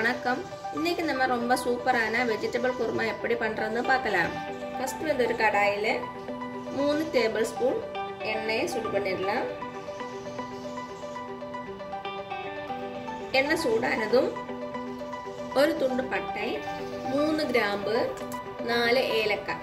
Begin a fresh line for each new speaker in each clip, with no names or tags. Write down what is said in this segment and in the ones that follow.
வணக்கம் இன்னைக்கு நம்ம ரொம்ப சூப்பரான வெஜிடபிள் குருமா எப்படி பண்ணுறதுன்னு பார்க்கலாம் ஃபர்ஸ்ட் வந்து ஒரு கடாயில் மூணு டேபிள் ஸ்பூன் எண்ணெயை சுடு பண்ணிடலாம் எண்ணெய் சூடானதும் ஒரு துண்டு பட்டை மூணு கிராம்பு நாலு ஏலக்காய்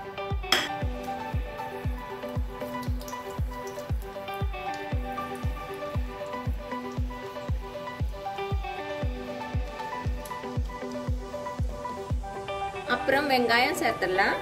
அப்புறம் வெங்காயம் சேர்த்துடலாம்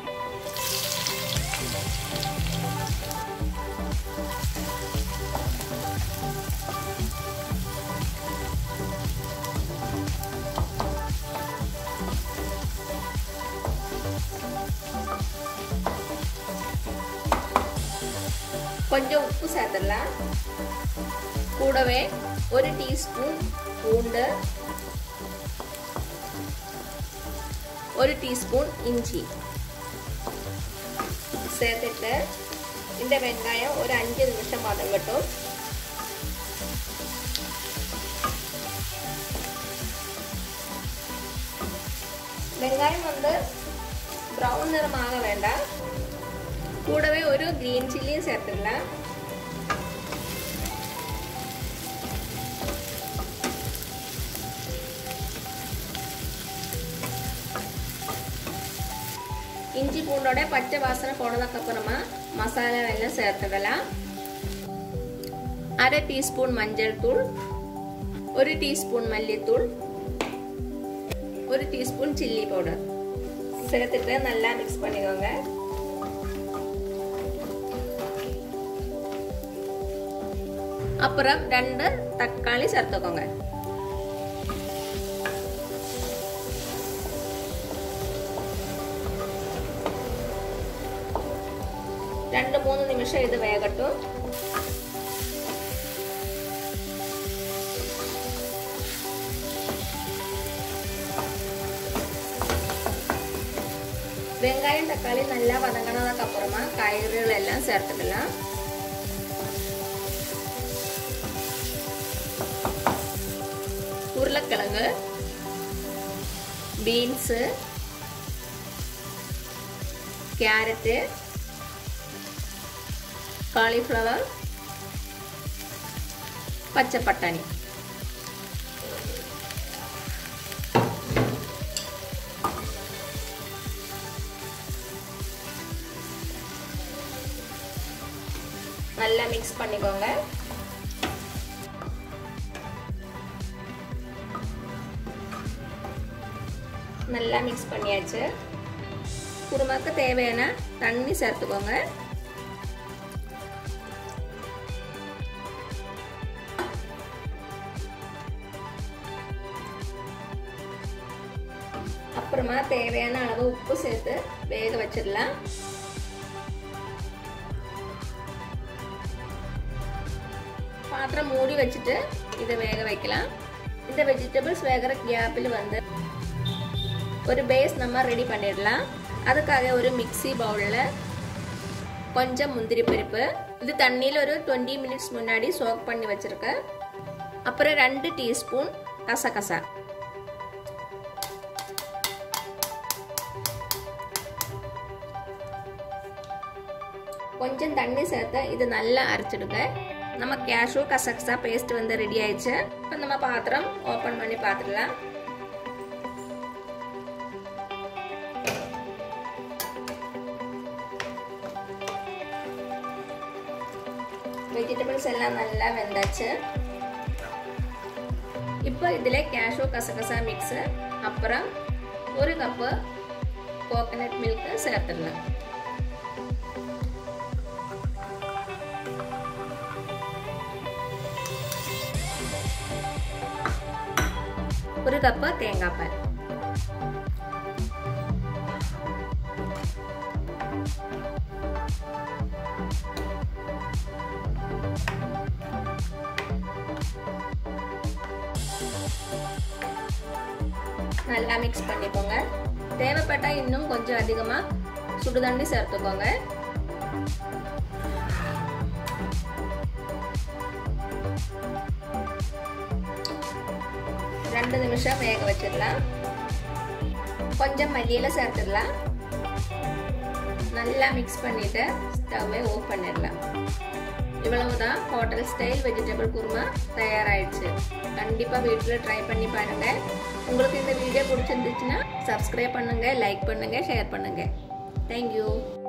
கொஞ்சம் உப்பு சேர்த்துடலாம் கூடவே ஒரு டீஸ்பூன் பூண்டு ஒரு டீஸ்பூன் இஞ்சி சேர்த்துட்டு இந்த வெங்காயம் ஒரு அஞ்சு நிமிஷம் வதங்கட்டும் வெங்காயம் வந்து ப்ரௌன் நிறமாக வேண்டாம் கூடவே ஒரு கிரீன் சில்லியும் சேர்த்துடலாம் இஞ்சி பூண்டோட பச்சை வாசனை போனதுக்கு அப்புறமா மசாலா எல்லாம் சேர்த்துடலாம் அரை டீஸ்பூன் மஞ்சள் தூள் ஒரு டீஸ்பூன் மல்லித்தூள் ஒரு டீஸ்பூன் சில்லி பவுடர் சேர்த்துட்டு நல்லா மிக்ஸ் பண்ணிக்கோங்க அப்புறம் ரெண்டு தக்காளி சேர்த்துக்கோங்க ரெண்டு மூணு நிமிஷம் இது வேகட்டும் வெங்காயம் தக்காளி நல்லா வதங்கினதுக்கு அப்புறமா காய்கறிகள் எல்லாம் சேர்த்துக்கலாம் உருளைக்கிழங்கு பீன்ஸு கேரட்டு காலிஃப்ளவர் பச்சை பட்டாணி நல்லா மிக்ஸ் பண்ணிக்கோங்க நல்லா மிக்ஸ் பண்ணியாச்சு குருமாக்கு தேவையான தண்ணி சேர்த்துக்கோங்க அப்புறமா தேவையான அளவு உப்பு சேர்த்து வேக வச்சிடலாம் பாத்திரம் மூடி வச்சுட்டு இதை வேக வைக்கலாம் இந்த வெஜிடபிள்ஸ் வேகிற கேப்பில் வந்து ஒரு பேஸ் நம்ம ரெடி பண்ணிடலாம் அதுக்காக ஒரு மிக்சி பவுலில் கொஞ்சம் முந்திரி பருப்பு இது தண்ணியில் ஒரு டுவெண்ட்டி மினிட்ஸ் முன்னாடி சோக் பண்ணி வச்சுருக்கேன் அப்புறம் ரெண்டு டீஸ்பூன் கசகசா கொஞ்சம் தண்ணி சேர்த்து இது நல்லா அரைச்சிடுங்க நம்ம கேஷு கசகசா பேஸ்ட் வந்து ரெடி ஆயிடுச்சு இப்போ நம்ம பாத்திரம் ஓப்பன் பண்ணி பார்த்துடலாம் வெஜிடபிள்ஸ் எல்லாம் நல்லா வெந்தாச்சு இப்போ இதில் கேஷு கசகசா மிக்ஸு அப்புறம் ஒரு கப்பு கோகனட் மில்க்கு சேர்த்துடலாம் ஒரு கப்பு தேங்காய் பால் நல்லா மிக்ஸ் பண்ணிக்கோங்க தேவைப்பட்டால் இன்னும் கொஞ்சம் அதிகமாக சுடுதண்ணி சேர்த்துக்கோங்க ரெண்டு நிமிஷம் வேக வச்சிடலாம் கொஞ்சம் மல்லியில சேர்த்துடலாம் நல்லா மிக்ஸ் பண்ணிட்டு ஸ்டவ்வை ஆஃப் பண்ணிடலாம் இவ்வளவுதான் ஹோட்டல் ஸ்டைல் வெஜிடபிள் குருமா தயாராகிடுச்சு கண்டிப்பாக வீட்டில் ட்ரை பண்ணி பாருங்கள் உங்களுக்கு இந்த வீடியோ பிடிச்சிருந்துச்சுன்னா சப்ஸ்கிரைப் பண்ணுங்கள் லைக் பண்ணுங்கள் ஷேர் பண்ணுங்கள் தேங்க்யூ